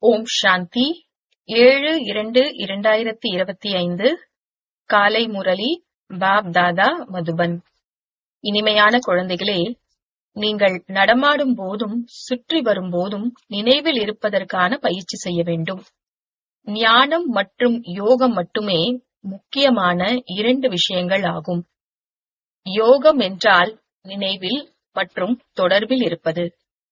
ஓம் சாந்தி ஏழு இரண்டு இரண்டாயிரத்தி இருபத்தி ஐந்து காலை முரளி பாப் தாதா மதுபன் இனிமையான குழந்தைகளே நீங்கள் நடமாடும் போதும் சுற்றி வரும்போதும் நினைவில் இருப்பதற்கான பயிற்சி செய்ய வேண்டும் ஞானம் மற்றும் யோகம் மட்டுமே முக்கியமான இரண்டு விஷயங்கள் ஆகும் யோகம் என்றால் நினைவில் மற்றும் தொடர்பில் இருப்பது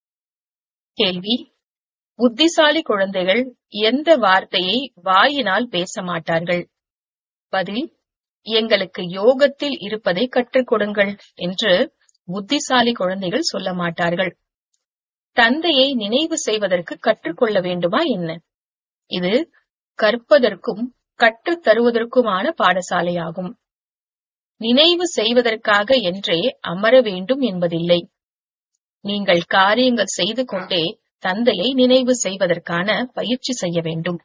கேள்வி புத்திசாலி குழந்தைகள் எந்த வார்த்தையை வாயினால் பேச மாட்டார்கள் பதில் எங்களுக்கு யோகத்தில் இருப்பதை கற்றுக் கொடுங்கள் என்று புத்திசாலி குழந்தைகள் சொல்ல மாட்டார்கள் தந்தையை நினைவு செய்வதற்கு கற்றுக்கொள்ள வேண்டுமா என்ன இது கற்பதற்கும் கற்றுத் தருவதற்குமான பாடசாலையாகும் நினைவு செய்வதற்காக என்றே அமர வேண்டும் என்பதில்லை நீங்கள் காரியங்கள் செய்து கொண்டே தந்தையை நினைவு செய்வதற்கான பயிற்சி செய்ய வேண்டும்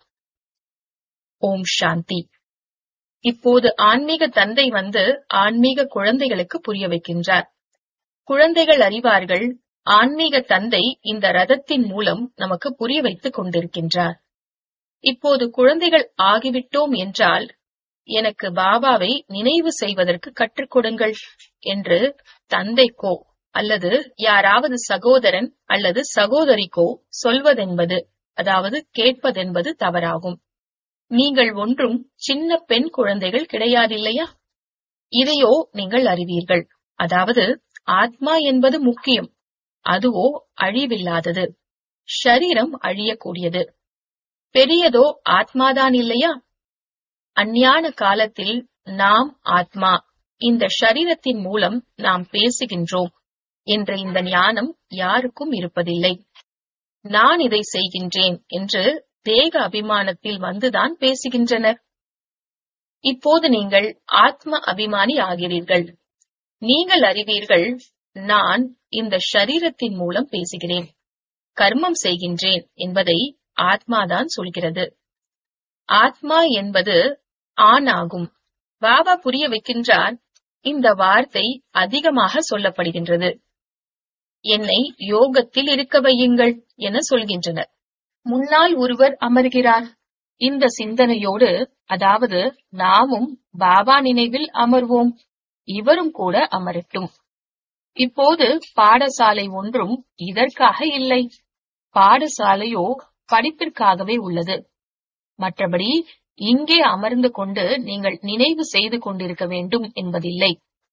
ஓம் சாந்தி இப்போது ஆன்மீக தந்தை வந்து ஆன்மீக குழந்தைகளுக்கு புரிய வைக்கின்றார் குழந்தைகள் அறிவார்கள் ஆன்மீக தந்தை இந்த ரதத்தின் மூலம் நமக்கு புரிய வைத்துக் கொண்டிருக்கின்றார் இப்போது குழந்தைகள் ஆகிவிட்டோம் என்றால் எனக்கு பாபாவை நினைவு செய்வதற்கு கற்றுக் கொடுங்கள் என்று தந்தைக்கோ அல்லது யாராவது சகோதரன் அல்லது சகோதரிக்கோ சொல்வதென்பது அதாவது கேட்பதென்பது தவறாகும் நீங்கள் ஒன்றும் சின்ன பெண் குழந்தைகள் கிடையாதில்லையா இதையோ நீங்கள் அறிவீர்கள் அதாவது ஆத்மா என்பது முக்கியம் அதுவோ அழிவில்லாதது ஷரீரம் அழியக்கூடியது பெரியதோ ஆத்மாதான் இல்லையா அஞ்ஞான காலத்தில் நாம் ஆத்மா இந்த ஷரீரத்தின் மூலம் நாம் பேசுகின்றோம் என்ற இந்த ஞானம் யாருக்கும் இருப்பதில்லை நான் இதை செய்கின்றேன் என்று தேக அபிமானத்தில் வந்துதான் பேசுகின்றனர் இப்போது நீங்கள் ஆத்ம அபிமானி ஆகிறீர்கள் நீங்கள் அறிவீர்கள் நான் இந்த ஷரீரத்தின் மூலம் பேசுகிறேன் கர்மம் செய்கின்றேன் என்பதை ஆத்மாதான் சொல்கிறது ஆத்மா என்பது ஆண் ஆகும் பாபா புரிய வைக்கின்றார் இந்த வார்த்தை அதிகமாக சொல்லப்படுகின்றது என்னை யோகத்தில் இருக்க வையுங்கள் என சொல்கின்றனர் முன்னால் ஒருவர் அமர்கிறார் இந்த சிந்தனையோடு அதாவது நாமும் பாபா நினைவில் அமர்வோம் இவரும் கூட அமரட்டும் இப்போது பாடசாலை ஒன்றும் இதற்காக இல்லை பாடசாலையோ படிப்பிற்காகவே உள்ளது மற்றபடி இங்கே அமர்ந்து கொண்டு நீங்கள் நினைவு செய்து கொண்டிருக்க வேண்டும் என்பதில்லை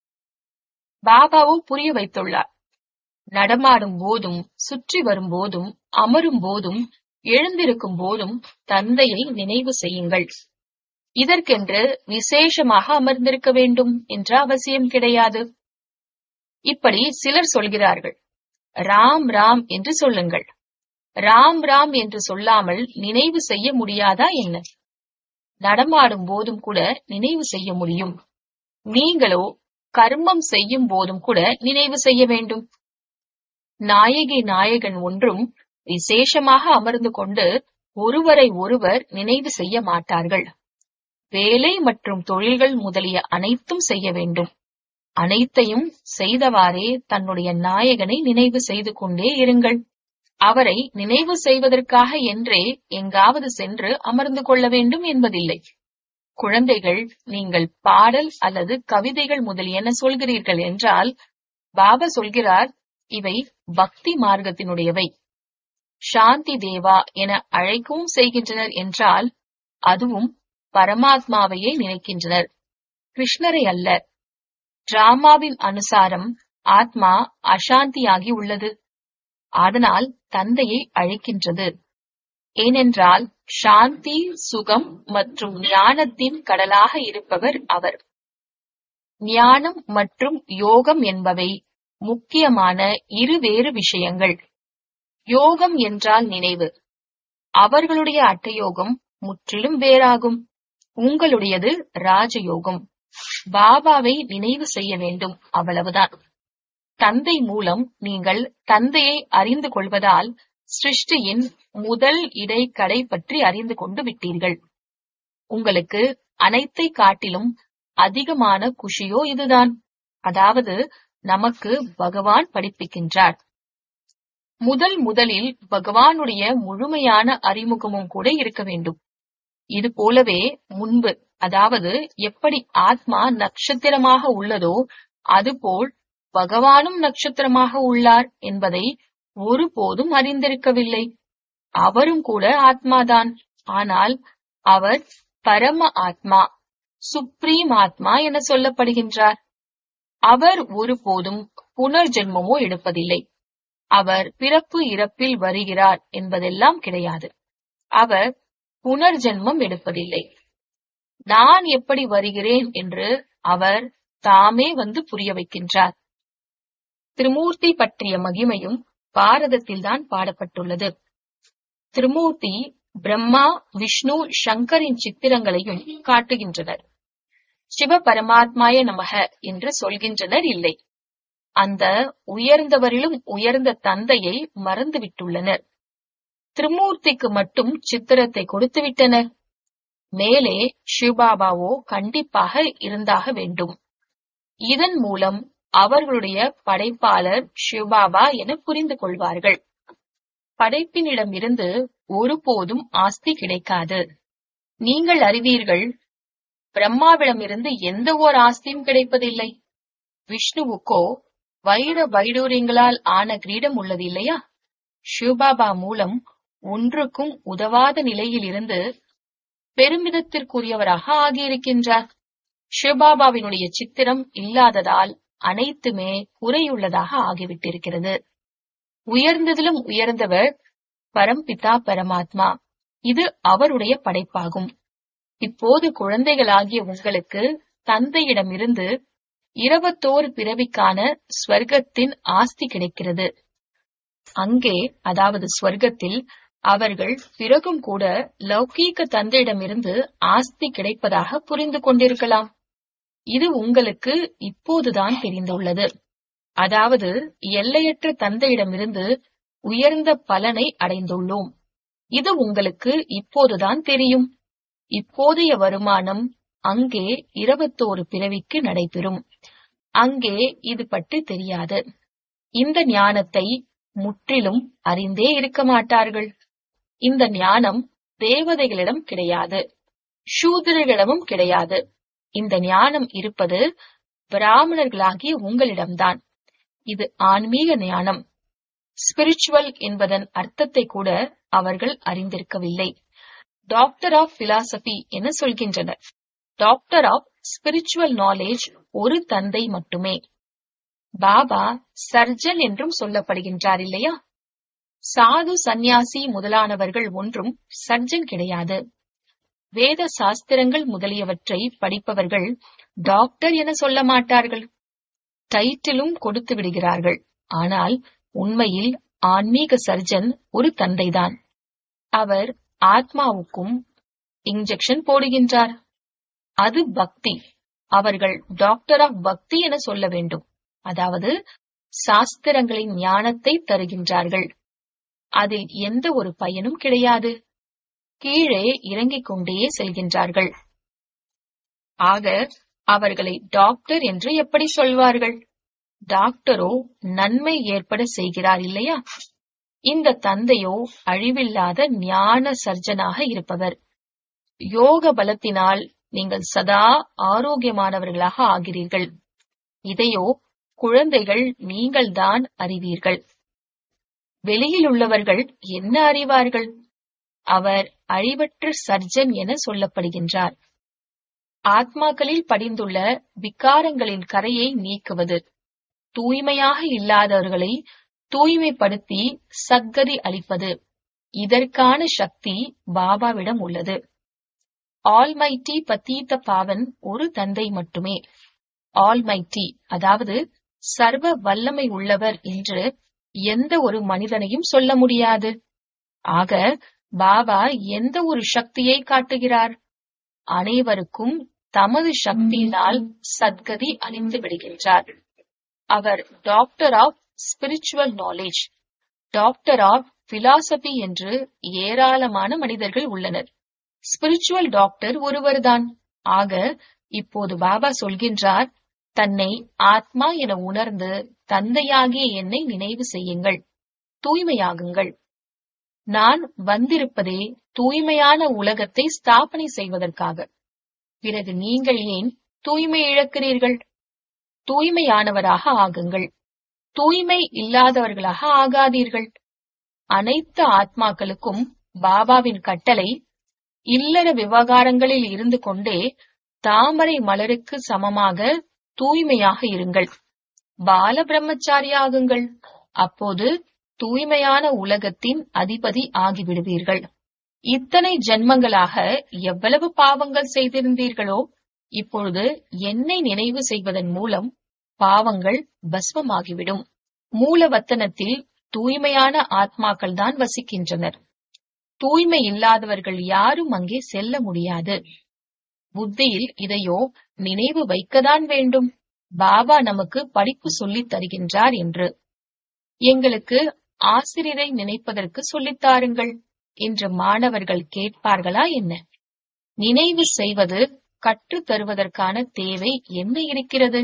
பாபாவோ புரிய வைத்துள்ளார் நடமாடும் போதும் சுற்றி வரும் போதும் அமரும் போதும் எழுந்திருக்கும் போதும் தந்தையை நினைவு செய்யுங்கள் இதற்கென்று விசேஷமாக அமர்ந்திருக்க வேண்டும் என்ற அவசியம் கிடையாது இப்படி சிலர் சொல்கிறார்கள் ராம் ராம் என்று சொல்லுங்கள் ராம் ராம் என்று சொல்லாமல் நினைவு செய்ய முடியாதா என்ன நடமாடும் போதும் கூட நினைவு செய்ய முடியும் நீங்களோ கர்மம் செய்யும் போதும் கூட நினைவு செய்ய வேண்டும் நாயகி நாயகன் ஒன்றும் விசேஷமாக அமர்ந்து கொண்டு ஒருவரை ஒருவர் நினைவு செய்ய மாட்டார்கள் வேலை மற்றும் தொழில்கள் முதலிய அனைத்தும் செய்ய வேண்டும் அனைத்தையும் செய்தவாறே தன்னுடைய நாயகனை நினைவு செய்து கொண்டே இருங்கள் அவரை நினைவு செய்வதற்காக என்றே எங்காவது சென்று அமர்ந்து கொள்ள வேண்டும் என்பதில்லை குழந்தைகள் நீங்கள் பாடல் அல்லது கவிதைகள் முதலியன சொல்கிறீர்கள் என்றால் பாபா சொல்கிறார் இவை பக்தி மார்க்கத்தினுடையவை சாந்தி தேவா என அழைக்கவும் செய்கின்றனர் என்றால் அதுவும் பரமாத்மாவையே நினைக்கின்றனர் கிருஷ்ணரை அல்ல டிராமாவின் அனுசாரம் ஆத்மா அசாந்தியாகி உள்ளது அதனால் தந்தையை அழைக்கின்றது ஏனென்றால் சாந்தி சுகம் மற்றும் ஞானத்தின் கடலாக இருப்பவர் அவர் ஞானம் மற்றும் யோகம் என்பவை முக்கியமான இருவேறு விஷயங்கள் யோகம் என்றால் நினைவு அவர்களுடைய அட்டயோகம் முற்றிலும் வேறாகும் உங்களுடையது ராஜயோகம் பாபாவை நினைவு செய்ய வேண்டும் அவ்வளவுதான் தந்தை மூலம் நீங்கள் தந்தையை அறிந்து கொள்வதால் சிருஷ்டியின் முதல் இடை கடை பற்றி அறிந்து கொண்டு விட்டீர்கள் உங்களுக்கு அனைத்தை காட்டிலும் அதிகமான குஷியோ இதுதான் அதாவது நமக்கு பகவான் படிப்பிக்கின்றார் முதல் முதலில் பகவானுடைய முழுமையான அறிமுகமும் கூட இருக்க வேண்டும் இது போலவே முன்பு அதாவது எப்படி ஆத்மா நட்சத்திரமாக உள்ளதோ அதுபோல் பகவானும் நட்சத்திரமாக உள்ளார் என்பதை ஒருபோதும் அறிந்திருக்கவில்லை அவரும் கூட ஆத்மாதான் ஆனால் அவர் பரம ஆத்மா சுப்ரீம் ஆத்மா என சொல்லப்படுகின்றார் அவர் ஒருபோதும் புனர்ஜென்மமோ எடுப்பதில்லை அவர் பிறப்பு இறப்பில் வருகிறார் என்பதெல்லாம் கிடையாது அவர் புனர்ஜென்மம் எடுப்பதில்லை நான் எப்படி வருகிறேன் என்று அவர் தாமே வந்து புரிய வைக்கின்றார் திருமூர்த்தி பற்றிய மகிமையும் பாரதத்தில்தான் பாடப்பட்டுள்ளது திருமூர்த்தி பிரம்மா விஷ்ணு சங்கரின் சித்திரங்களையும் காட்டுகின்றனர் சிவ பரமாத்மாய நமக என்று சொல்கின்றனர் இல்லை அந்த உயர்ந்தவரிலும் உயர்ந்த தந்தையை மறந்துவிட்டுள்ளனர் திருமூர்த்திக்கு மட்டும் சித்திரத்தை கொடுத்து விட்டனர் மேலே சிவபாபாவோ கண்டிப்பாக இருந்தாக வேண்டும் இதன் மூலம் அவர்களுடைய படைப்பாளர் சிவபாபா என புரிந்து கொள்வார்கள் படைப்பினிடமிருந்து ஒருபோதும் ஆஸ்தி கிடைக்காது நீங்கள் அறிவீர்கள் பிரம்மாவிடமிருந்து எந்த ஓர் ஆஸ்தியும் கிடைப்பதில்லை விஷ்ணுவுக்கோ வைர வைடூரியங்களால் ஆன கிரீடம் உள்ளது இல்லையா சிவபாபா மூலம் ஒன்றுக்கும் உதவாத நிலையில் இருந்து பெருமிதத்திற்குரியவராக ஆகியிருக்கின்றார் சிவபாபாவினுடைய சித்திரம் இல்லாததால் அனைத்துமே குறையுள்ளதாக ஆகிவிட்டிருக்கிறது உயர்ந்ததிலும் உயர்ந்தவர் பரம்பிதா பரமாத்மா இது அவருடைய படைப்பாகும் இப்போது குழந்தைகளாகிய உங்களுக்கு தந்தையிடமிருந்து இருபத்தோரு பிறவிக்கான ஸ்வர்க்கத்தின் ஆஸ்தி கிடைக்கிறது அங்கே அதாவது ஸ்வர்க்கத்தில் அவர்கள் பிறகும் கூட லௌகீக தந்தையிடமிருந்து ஆஸ்தி கிடைப்பதாக புரிந்து கொண்டிருக்கலாம் இது உங்களுக்கு இப்போதுதான் தெரிந்துள்ளது அதாவது எல்லையற்ற தந்தையிடமிருந்து உயர்ந்த பலனை அடைந்துள்ளோம் இது உங்களுக்கு இப்போதுதான் தெரியும் இப்போதைய வருமானம் அங்கே இருபத்தோரு பிறவிக்கு நடைபெறும் அங்கே இது பற்றி தெரியாது இந்த ஞானத்தை முற்றிலும் அறிந்தே இருக்க மாட்டார்கள் இந்த ஞானம் தேவதைகளிடம் கிடையாது சூத்திரர்களிடமும் கிடையாது இந்த ஞானம் இருப்பது பிராமணர்களாகிய உங்களிடம்தான் இது ஆன்மீக ஞானம் ஸ்பிரிச்சுவல் என்பதன் அர்த்தத்தை கூட அவர்கள் அறிந்திருக்கவில்லை டாக்டர் ஆஃப் பிலாசபி என சொல்கின்றனர் டாக்டர் ஆஃப் ஸ்பிரிச்சுவல் நாலேஜ் ஒரு தந்தை மட்டுமே பாபா சர்ஜன் என்றும் சொல்லப்படுகின்றார் இல்லையா சாது சந்நியாசி முதலானவர்கள் ஒன்றும் சர்ஜன் கிடையாது வேத சாஸ்திரங்கள் முதலியவற்றை படிப்பவர்கள் டாக்டர் என சொல்ல மாட்டார்கள் டைட்டிலும் கொடுத்து விடுகிறார்கள் ஆனால் உண்மையில் ஆன்மீக சர்ஜன் ஒரு தந்தைதான் அவர் ஆத்மாவுக்கும் இன்ஜெக்ஷன் போடுகின்றார் அது பக்தி அவர்கள் டாக்டர் ஆஃப் பக்தி என சொல்ல வேண்டும் அதாவது சாஸ்திரங்களின் ஞானத்தை தருகின்றார்கள் அதில் எந்த ஒரு பயனும் கிடையாது கீழே இறங்கிக் கொண்டே செல்கின்றார்கள் ஆக அவர்களை டாக்டர் என்று எப்படி சொல்வார்கள் டாக்டரோ நன்மை ஏற்பட செய்கிறார் இல்லையா இந்த தந்தையோ அழிவில்லாத ஞான சர்ஜனாக இருப்பவர் யோக பலத்தினால் நீங்கள் சதா ஆரோக்கியமானவர்களாக ஆகிறீர்கள் இதையோ குழந்தைகள் நீங்கள்தான் அறிவீர்கள் வெளியில் உள்ளவர்கள் என்ன அறிவார்கள் அவர் அழிவற்ற சர்ஜன் என சொல்லப்படுகின்றார் ஆத்மாக்களில் படிந்துள்ள விகாரங்களின் கரையை நீக்குவது தூய்மையாக இல்லாதவர்களை தூய்மைப்படுத்தி சத்கதி அளிப்பது இதற்கான சக்தி பாபாவிடம் உள்ளது ஆல்மைட்டி பத்தீத்த பாவன் ஒரு தந்தை மட்டுமே ஆல்மைட்டி அதாவது சர்வ வல்லமை உள்ளவர் என்று எந்த ஒரு மனிதனையும் சொல்ல முடியாது ஆக பாபா எந்த ஒரு சக்தியை காட்டுகிறார் அனைவருக்கும் தமது சக்தியினால் சத்கதி அளித்து விடுகின்றார் அவர் doctor of spiritual knowledge doctor of philosophy என்று ஏராளமான மனிதர்கள் உள்ளனர் ஸ்பிரிச்சுவல் டாக்டர் ஒருவர்தான் ஆக இப்போது பாபா சொல்கின்றார் தன்னை ஆத்மா என உணர்ந்து தந்தையாகிய என்னை நினைவு செய்யுங்கள் தூய்மையாகுங்கள் நான் வந்திருப்பதே தூய்மையான உலகத்தை ஸ்தாபனை செய்வதற்காக பிறகு நீங்கள் ஏன் தூய்மை இழக்கிறீர்கள் தூய்மையானவராக ஆகுங்கள் தூய்மை இல்லாதவர்களாக ஆகாதீர்கள் அனைத்து ஆத்மாக்களுக்கும் பாபாவின் கட்டளை இல்லற விவகாரங்களில் இருந்து கொண்டே தாமரை மலருக்கு சமமாக தூய்மையாக இருங்கள் பால பிரம்மச்சாரியாகுங்கள் அப்போது தூய்மையான உலகத்தின் அதிபதி ஆகிவிடுவீர்கள் இத்தனை ஜென்மங்களாக எவ்வளவு பாவங்கள் செய்திருந்தீர்களோ இப்பொழுது என்னை நினைவு செய்வதன் மூலம் பாவங்கள் பஸ்மமாகிவிடும் மூலவத்தனத்தில் தூய்மையான ஆத்மாக்கள் தான் வசிக்கின்றனர் தூய்மை இல்லாதவர்கள் யாரும் அங்கே செல்ல முடியாது புத்தியில் இதையோ நினைவு வைக்கத்தான் வேண்டும் பாபா நமக்கு படிப்பு சொல்லித் தருகின்றார் என்று எங்களுக்கு ஆசிரியரை நினைப்பதற்கு சொல்லித் தாருங்கள் என்று மாணவர்கள் கேட்பார்களா என்ன நினைவு செய்வது கற்றுத் தருவதற்கான தேவை என்ன இருக்கிறது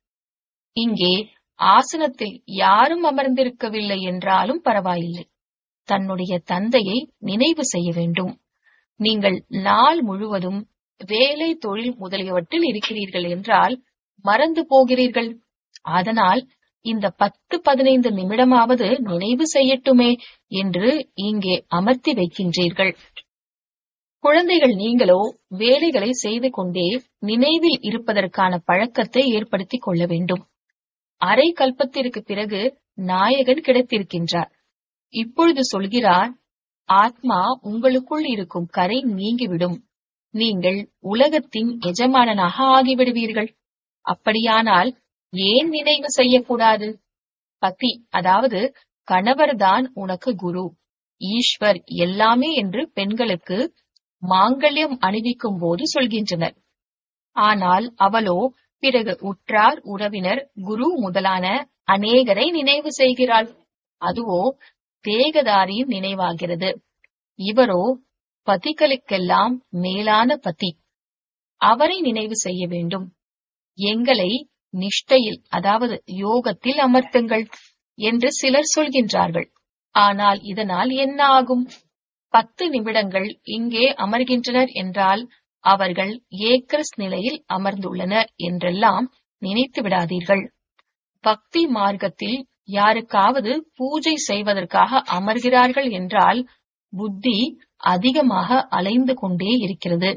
இங்கே ஆசனத்தில் யாரும் அமர்ந்திருக்கவில்லை என்றாலும் பரவாயில்லை தன்னுடைய தந்தையை நினைவு செய்ய வேண்டும் நீங்கள் நாள் முழுவதும் வேலை தொழில் முதலியவற்றில் இருக்கிறீர்கள் என்றால் மறந்து போகிறீர்கள் அதனால் இந்த பத்து பதினைந்து நிமிடமாவது நினைவு செய்யட்டுமே என்று இங்கே அமர்த்தி வைக்கின்றீர்கள் குழந்தைகள் நீங்களோ வேலைகளை செய்து கொண்டே நினைவில் இருப்பதற்கான பழக்கத்தை ஏற்படுத்திக் கொள்ள வேண்டும் அரை கல்பத்திற்கு பிறகு நாயகன் கிடைத்திருக்கின்றார் இப்பொழுது சொல்கிறார் ஆத்மா உங்களுக்குள் இருக்கும் கரை நீங்கிவிடும் நீங்கள் உலகத்தின் எஜமானனாக ஆகிவிடுவீர்கள் அப்படியானால் ஏன் நினைவு செய்யக்கூடாது பதி அதாவது கணவர்தான் உனக்கு குரு ஈஸ்வர் எல்லாமே என்று பெண்களுக்கு மாங்கல்யம் அணிவிக்கும் போது சொல்கின்றனர் ஆனால் அவளோ பிறகு உற்றார் உறவினர் குரு முதலான அநேகரை நினைவு செய்கிறாள் அதுவோ தேகதாரியின் நினைவாகிறது இவரோ பதிகளுக்கெல்லாம் மேலான பதி அவரை நினைவு செய்ய வேண்டும் எங்களை நிஷ்டையில் அதாவது யோகத்தில் அமர்த்துங்கள் என்று சிலர் சொல்கின்றார்கள் ஆனால் இதனால் என்ன ஆகும் பத்து நிமிடங்கள் இங்கே அமர்கின்றனர் என்றால் அவர்கள் ஏக்கரஸ் நிலையில் அமர்ந்துள்ளனர் என்றெல்லாம் நினைத்து விடாதீர்கள் பக்தி மார்க்கத்தில் யாருக்காவது பூஜை செய்வதற்காக அமர்கிறார்கள் என்றால் புத்தி அதிகமாக அலைந்து கொண்டே இருக்கிறது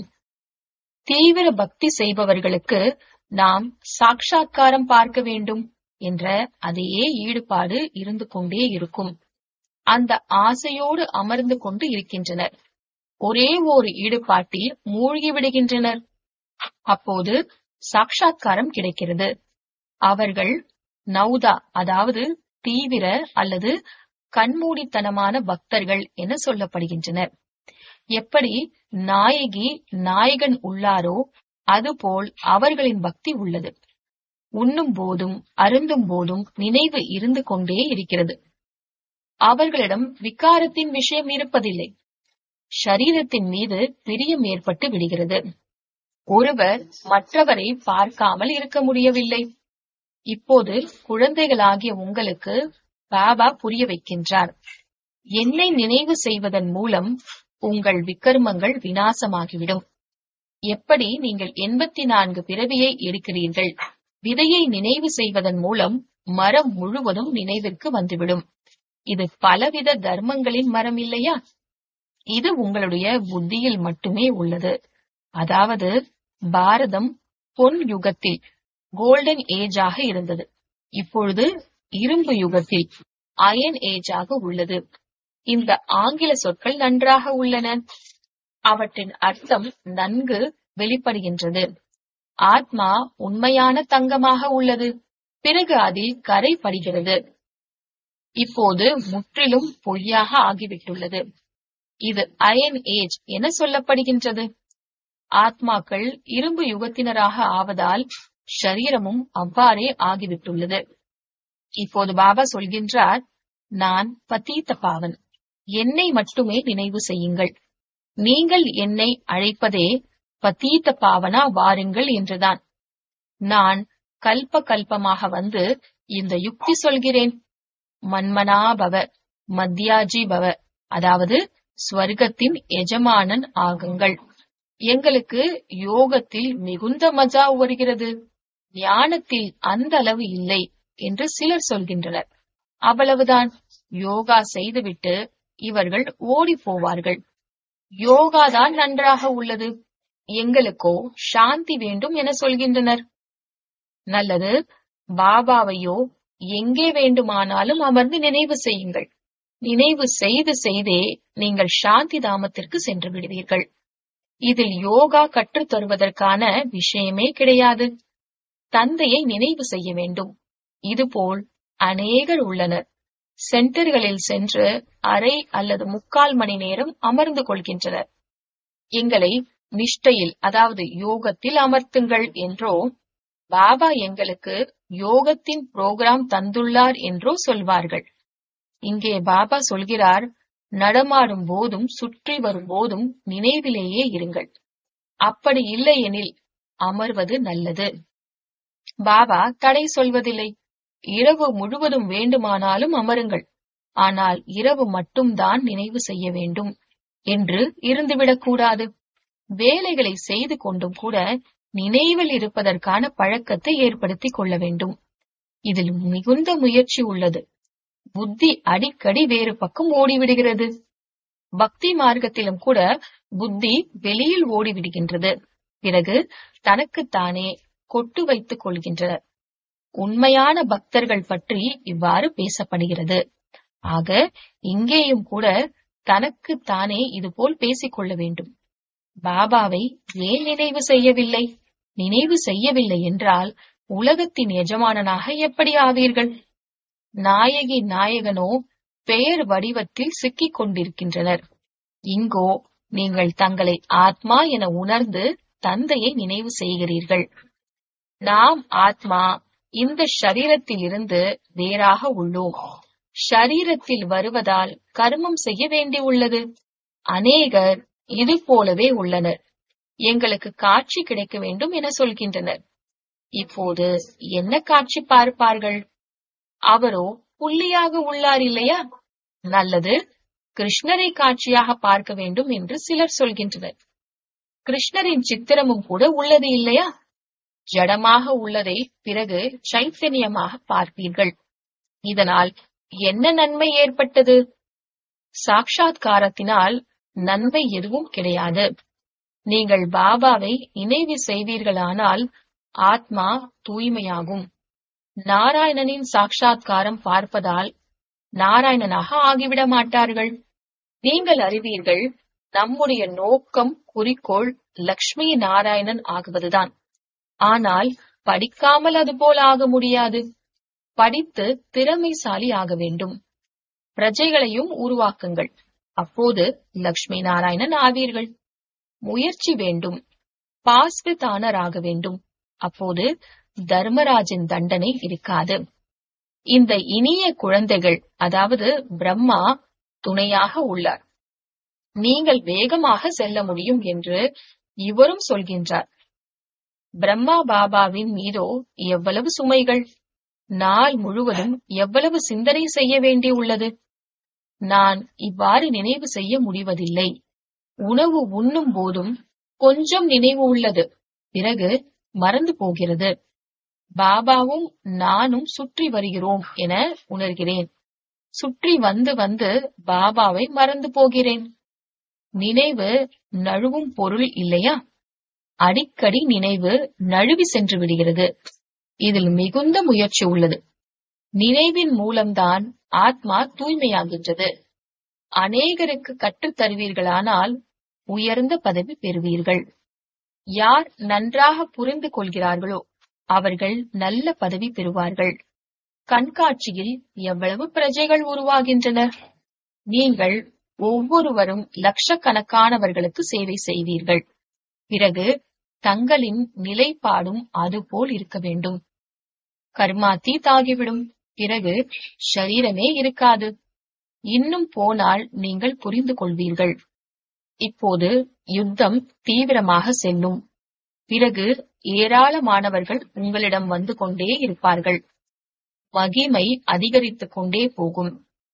தீவிர பக்தி செய்பவர்களுக்கு நாம் சாட்சா்காரம் பார்க்க வேண்டும் என்ற அதே ஈடுபாடு இருந்து கொண்டே இருக்கும் அந்த ஆசையோடு அமர்ந்து கொண்டு இருக்கின்றனர் ஒரே ஒரு ஈடுபாட்டில் மூழ்கி விடுகின்றனர் அப்போது சாட்சா்காரம் கிடைக்கிறது அவர்கள் நௌதா அதாவது தீவிர அல்லது கண்மூடித்தனமான பக்தர்கள் என சொல்லப்படுகின்றனர் எப்படி நாயகி நாயகன் உள்ளாரோ அதுபோல் அவர்களின் பக்தி உள்ளது உண்ணும் போதும் அருந்தும் போதும் நினைவு இருந்து கொண்டே இருக்கிறது அவர்களிடம் விகாரத்தின் விஷயம் இருப்பதில்லை ஷரீரத்தின் மீது பிரியம் ஏற்பட்டு விடுகிறது ஒருவர் மற்றவரை பார்க்காமல் இருக்க முடியவில்லை இப்போது குழந்தைகளாகிய உங்களுக்கு பாபா புரிய வைக்கின்றார் என்னை நினைவு செய்வதன் மூலம் உங்கள் விக்கர்மங்கள் வினாசமாகிவிடும் எப்படி நீங்கள் எண்பத்தி நான்கு பிறவியை எடுக்கிறீர்கள் விதையை நினைவு செய்வதன் மூலம் மரம் முழுவதும் நினைவிற்கு வந்துவிடும் இது பலவித தர்மங்களின் மரம் இல்லையா இது உங்களுடைய புத்தியில் மட்டுமே உள்ளது அதாவது பாரதம் பொன் யுகத்தில் கோல்டன் ஏஜாக இருந்தது இப்பொழுது இரும்பு யுகத்தில் அயன் ஏஜாக உள்ளது இந்த ஆங்கில சொற்கள் நன்றாக உள்ளன அவற்றின் அர்த்தம் நன்கு வெளிப்படுகின்றது ஆத்மா உண்மையான தங்கமாக உள்ளது பிறகு அதில் கரை படுகிறது இப்போது முற்றிலும் பொய்யாக ஆகிவிட்டுள்ளது இது அயன் ஏஜ் என சொல்லப்படுகின்றது ஆத்மாக்கள் இரும்பு யுகத்தினராக ஆவதால் ஷரீரமும் அவ்வாறே ஆகிவிட்டுள்ளது இப்போது பாபா சொல்கின்றார் நான் பதீத்த பாவன் என்னை மட்டுமே நினைவு செய்யுங்கள் நீங்கள் என்னை அழைப்பதே பதீத்த பாவனா வாருங்கள் என்றுதான் நான் கல்ப கல்பமாக வந்து இந்த யுக்தி சொல்கிறேன் மன்மனாபவ மத்தியாஜி பவ அதாவது ஸ்வர்க்கத்தின் எஜமானன் ஆகுங்கள் எங்களுக்கு யோகத்தில் மிகுந்த மஜா வருகிறது ஞானத்தில் அந்த அளவு இல்லை என்று சிலர் சொல்கின்றனர் அவ்வளவுதான் யோகா செய்துவிட்டு இவர்கள் ஓடி போவார்கள் யோகா தான் நன்றாக உள்ளது எங்களுக்கோ சாந்தி வேண்டும் என சொல்கின்றனர் நல்லது பாபாவையோ எங்கே வேண்டுமானாலும் அமர்ந்து நினைவு செய்யுங்கள் நினைவு செய்து செய்தே நீங்கள் சாந்தி தாமத்திற்கு சென்று விடுவீர்கள் இதில் யோகா கற்றுத் தருவதற்கான விஷயமே கிடையாது தந்தையை நினைவு செய்ய வேண்டும் இதுபோல் அநேகர் உள்ளனர் சென்டர்களில் சென்று அரை அல்லது முக்கால் மணி நேரம் அமர்ந்து கொள்கின்றனர் எங்களை நிஷ்டையில் அதாவது யோகத்தில் அமர்த்துங்கள் என்றோ பாபா எங்களுக்கு யோகத்தின் புரோகிராம் தந்துள்ளார் என்றோ சொல்வார்கள் இங்கே பாபா சொல்கிறார் நடமாடும் போதும் சுற்றி வரும் போதும் நினைவிலேயே இருங்கள் அப்படி இல்லையெனில் அமர்வது நல்லது பாபா தடை சொல்வதில்லை இரவு முழுவதும் வேண்டுமானாலும் அமருங்கள் ஆனால் இரவு மட்டும்தான் நினைவு செய்ய வேண்டும் என்று இருந்துவிடக்கூடாது வேலைகளை செய்து கொண்டும் கூட நினைவில் இருப்பதற்கான பழக்கத்தை ஏற்படுத்திக் கொள்ள வேண்டும் இதில் மிகுந்த முயற்சி உள்ளது புத்தி அடிக்கடி வேறு பக்கம் ஓடிவிடுகிறது பக்தி மார்க்கத்திலும் கூட புத்தி வெளியில் ஓடிவிடுகின்றது பிறகு தனக்குத்தானே கொட்டு வைத்துக் கொள்கின்றனர் உண்மையான பக்தர்கள் பற்றி இவ்வாறு பேசப்படுகிறது ஆக இங்கேயும் கூட தனக்கு தானே இதுபோல் பேசிக்கொள்ள வேண்டும் பாபாவை ஏன் நினைவு செய்யவில்லை நினைவு செய்யவில்லை என்றால் உலகத்தின் எஜமானனாக எப்படி ஆவீர்கள் நாயகி நாயகனோ பெயர் வடிவத்தில் சிக்கிக் கொண்டிருக்கின்றனர் இங்கோ நீங்கள் தங்களை ஆத்மா என உணர்ந்து தந்தையை நினைவு செய்கிறீர்கள் நாம் ஆத்மா இந்த ஷரீரத்தில் இருந்து வேறாக உள்ளோம் ஷரீரத்தில் வருவதால் கர்மம் செய்ய வேண்டியுள்ளது அநேகர் இது போலவே உள்ளனர் எங்களுக்கு காட்சி கிடைக்க வேண்டும் என சொல்கின்றனர் இப்போது என்ன காட்சி பார்ப்பார்கள் அவரோ புள்ளியாக உள்ளார் இல்லையா நல்லது கிருஷ்ணரை காட்சியாக பார்க்க வேண்டும் என்று சிலர் சொல்கின்றனர் கிருஷ்ணரின் சித்திரமும் கூட உள்ளது இல்லையா ஜடமாக உள்ளதை பிறகு சைத்தன்யமாக பார்ப்பீர்கள் இதனால் என்ன நன்மை ஏற்பட்டது சாட்சாத்காரத்தினால் நன்மை எதுவும் கிடையாது நீங்கள் பாபாவை நினைவு செய்வீர்களானால் ஆத்மா தூய்மையாகும் நாராயணனின் சாட்சாத்காரம் பார்ப்பதால் நாராயணனாக ஆகிவிட மாட்டார்கள் நீங்கள் அறிவீர்கள் நம்முடைய நோக்கம் குறிக்கோள் லக்ஷ்மி நாராயணன் ஆகுவதுதான் ஆனால் படிக்காமல் அதுபோல் ஆக முடியாது படித்து திறமைசாலி ஆக வேண்டும் பிரஜைகளையும் உருவாக்குங்கள் அப்போது லக்ஷ்மி நாராயணன் ஆவீர்கள் முயற்சி வேண்டும் பாஸ்விதானராக வேண்டும் அப்போது தர்மராஜின் தண்டனை இருக்காது இந்த இனிய குழந்தைகள் அதாவது பிரம்மா துணையாக உள்ளார் நீங்கள் வேகமாக செல்ல முடியும் என்று இவரும் சொல்கின்றார் பிரம்மா பாபாவின் மீதோ எவ்வளவு சுமைகள் நாள் முழுவதும் எவ்வளவு சிந்தனை செய்ய வேண்டியுள்ளது நான் இவ்வாறு நினைவு செய்ய முடிவதில்லை உணவு உண்ணும் போதும் கொஞ்சம் நினைவு உள்ளது பிறகு மறந்து போகிறது பாபாவும் நானும் சுற்றி வருகிறோம் என உணர்கிறேன் சுற்றி வந்து வந்து பாபாவை மறந்து போகிறேன் நினைவு நழுவும் பொருள் இல்லையா அடிக்கடி நினைவு நழுவி சென்று விடுகிறது இதில் மிகுந்த முயற்சி உள்ளது நினைவின் மூலம்தான் ஆத்மா தூய்மையாகின்றது அநேகருக்கு கற்றுத் தருவீர்களானால் உயர்ந்த பதவி பெறுவீர்கள் யார் நன்றாக புரிந்து கொள்கிறார்களோ அவர்கள் நல்ல பதவி பெறுவார்கள் கண்காட்சியில் எவ்வளவு பிரஜைகள் உருவாகின்றனர் நீங்கள் ஒவ்வொருவரும் லட்சக்கணக்கானவர்களுக்கு சேவை செய்வீர்கள் பிறகு தங்களின் நிலைப்பாடும் அதுபோல் இருக்க வேண்டும் கர்மாத்தி தாகிவிடும் பிறகு ஷரீரமே இருக்காது இன்னும் போனால் நீங்கள் புரிந்து கொள்வீர்கள் இப்போது யுத்தம் தீவிரமாக செல்லும் பிறகு ஏராளமானவர்கள் உங்களிடம் வந்து கொண்டே இருப்பார்கள் மகிமை அதிகரித்துக் கொண்டே போகும்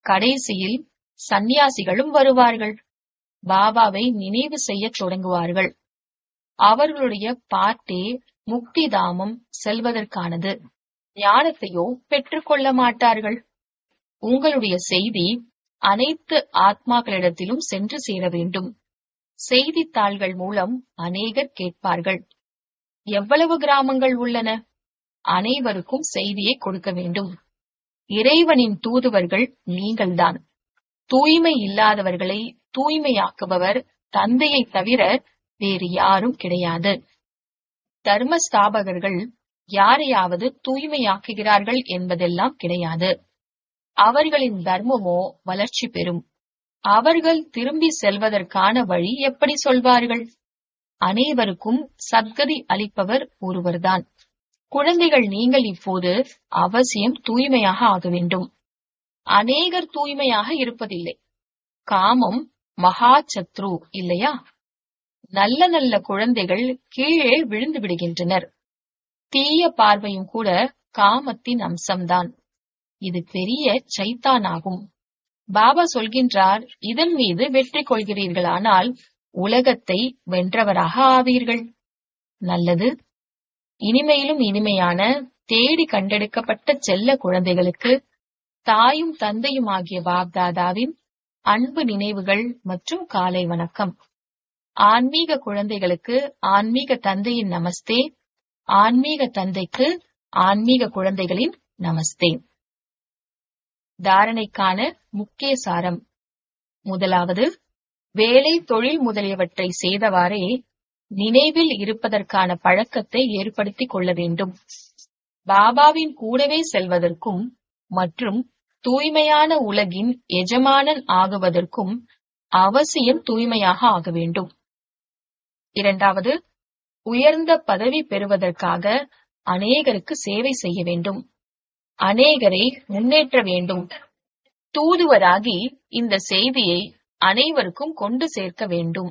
கடைசியில் சந்நியாசிகளும் வருவார்கள் பாபாவை நினைவு செய்யத் தொடங்குவார்கள் அவர்களுடைய பாட்டே முக்தி தாமம் செல்வதற்கானது ஞானத்தையோ பெற்றுக்கொள்ள மாட்டார்கள் உங்களுடைய செய்தி அனைத்து ஆத்மாக்களிடத்திலும் சென்று சேர வேண்டும் செய்தித்தாள்கள் மூலம் அநேகர் கேட்பார்கள் எவ்வளவு கிராமங்கள் உள்ளன அனைவருக்கும் செய்தியை கொடுக்க வேண்டும் இறைவனின் தூதுவர்கள் நீங்கள்தான் தூய்மை இல்லாதவர்களை தூய்மையாக்குபவர் தந்தையை தவிர வேறு யாரும் கிடையாது தர்ம ஸ்தாபகர்கள் யாரையாவது தூய்மையாக்குகிறார்கள் என்பதெல்லாம் கிடையாது அவர்களின் தர்மமோ வளர்ச்சி பெறும் அவர்கள் திரும்பி செல்வதற்கான வழி எப்படி சொல்வார்கள் அனைவருக்கும் சத்கதி அளிப்பவர் ஒருவர்தான் குழந்தைகள் நீங்கள் இப்போது அவசியம் தூய்மையாக ஆக வேண்டும் அநேகர் தூய்மையாக இருப்பதில்லை காமம் மகா சத்ரு இல்லையா நல்ல நல்ல குழந்தைகள் கீழே விழுந்து விடுகின்றனர் தீய பார்வையும் கூட காமத்தின் அம்சம்தான் இது பெரிய சைத்தான் ஆகும் பாபா சொல்கின்றார் இதன் மீது வெற்றி கொள்கிறீர்களானால் உலகத்தை வென்றவராக ஆவீர்கள் நல்லது இனிமையிலும் இனிமையான தேடி கண்டெடுக்கப்பட்ட செல்ல குழந்தைகளுக்கு தாயும் தந்தையும் ஆகிய பாப்தாதாவின் அன்பு நினைவுகள் மற்றும் காலை வணக்கம் ஆன்மீக குழந்தைகளுக்கு ஆன்மீக தந்தையின் நமஸ்தே ஆன்மீக தந்தைக்கு ஆன்மீக குழந்தைகளின் நமஸ்தே தாரணைக்கான முக்கிய சாரம் முதலாவது வேலை தொழில் முதலியவற்றை செய்தவாறே நினைவில் இருப்பதற்கான பழக்கத்தை ஏற்படுத்திக் கொள்ள வேண்டும் பாபாவின் கூடவே செல்வதற்கும் மற்றும் தூய்மையான உலகின் எஜமானன் ஆகுவதற்கும் அவசியம் தூய்மையாக ஆக வேண்டும் இரண்டாவது உயர்ந்த பதவி பெறுவதற்காக அநேகருக்கு சேவை செய்ய வேண்டும் அநேகரை முன்னேற்ற வேண்டும் தூதுவராகி இந்த செய்தியை அனைவருக்கும் கொண்டு சேர்க்க வேண்டும்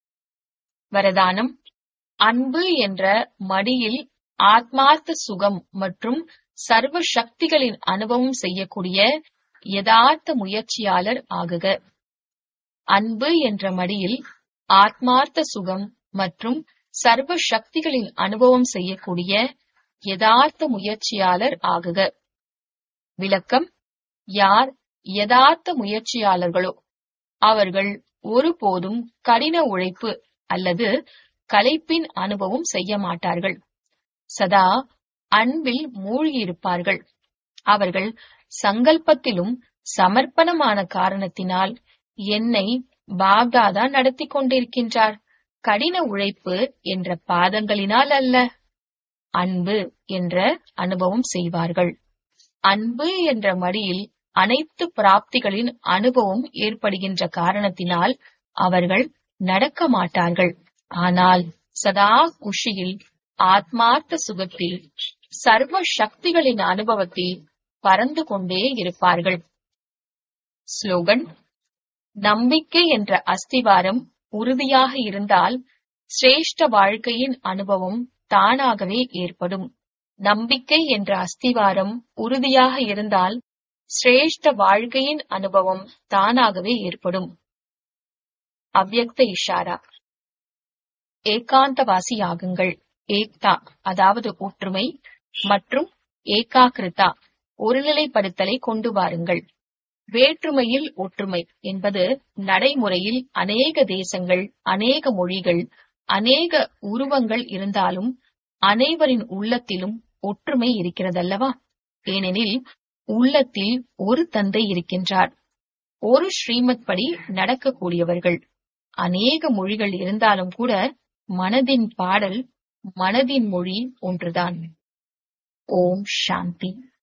வரதானம் அன்பு என்ற மடியில் ஆத்மார்த்த சுகம் மற்றும் சர்வ சக்திகளின் அனுபவம் செய்யக்கூடிய யதார்த்த முயற்சியாளர் ஆகுக அன்பு என்ற மடியில் ஆத்மார்த்த சுகம் மற்றும் சர்வ சக்திகளின் அனுபவம் செய்யக்கூடிய யதார்த்த முயற்சியாளர் ஆகுக விளக்கம் யார் யதார்த்த முயற்சியாளர்களோ அவர்கள் ஒருபோதும் கடின உழைப்பு அல்லது கலைப்பின் அனுபவம் செய்ய மாட்டார்கள் சதா அன்பில் மூழ்கியிருப்பார்கள் அவர்கள் சங்கல்பத்திலும் சமர்ப்பணமான காரணத்தினால் என்னை பாப்தாதா நடத்தி கொண்டிருக்கின்றார் கடின உழைப்பு என்ற பாதங்களினால் அல்ல அன்பு என்ற அனுபவம் செய்வார்கள் அன்பு என்ற மடியில் அனைத்து பிராப்திகளின் அனுபவம் ஏற்படுகின்ற காரணத்தினால் அவர்கள் நடக்க மாட்டார்கள் ஆனால் சதா குஷியில் ஆத்மார்த்த சுகத்தில் சர்வ சக்திகளின் அனுபவத்தில் பறந்து கொண்டே இருப்பார்கள் ஸ்லோகன் நம்பிக்கை என்ற அஸ்திவாரம் உறுதியாக இருந்தால் சிரேஷ்ட வாழ்க்கையின் அனுபவம் தானாகவே ஏற்படும் நம்பிக்கை என்ற அஸ்திவாரம் உறுதியாக இருந்தால் சிரேஷ்ட வாழ்க்கையின் அனுபவம் தானாகவே ஏற்படும் அவ்யக்த இஷாரா ஏகாந்தவாசியாகுங்கள் ஏக்தா அதாவது ஒற்றுமை மற்றும் ஏகாகிருதா ஒருநிலைப்படுத்தலை கொண்டு வாருங்கள் வேற்றுமையில் ஒற்றுமை என்பது நடைமுறையில் அநேக தேசங்கள் அநேக மொழிகள் அநேக உருவங்கள் இருந்தாலும் அனைவரின் உள்ளத்திலும் ஒற்றுமை இருக்கிறதல்லவா ஏனெனில் உள்ளத்தில் ஒரு தந்தை இருக்கின்றார் ஒரு ஸ்ரீமத் படி நடக்கக்கூடியவர்கள் அநேக மொழிகள் இருந்தாலும் கூட மனதின் பாடல் மனதின் மொழி ஒன்றுதான் ஓம் சாந்தி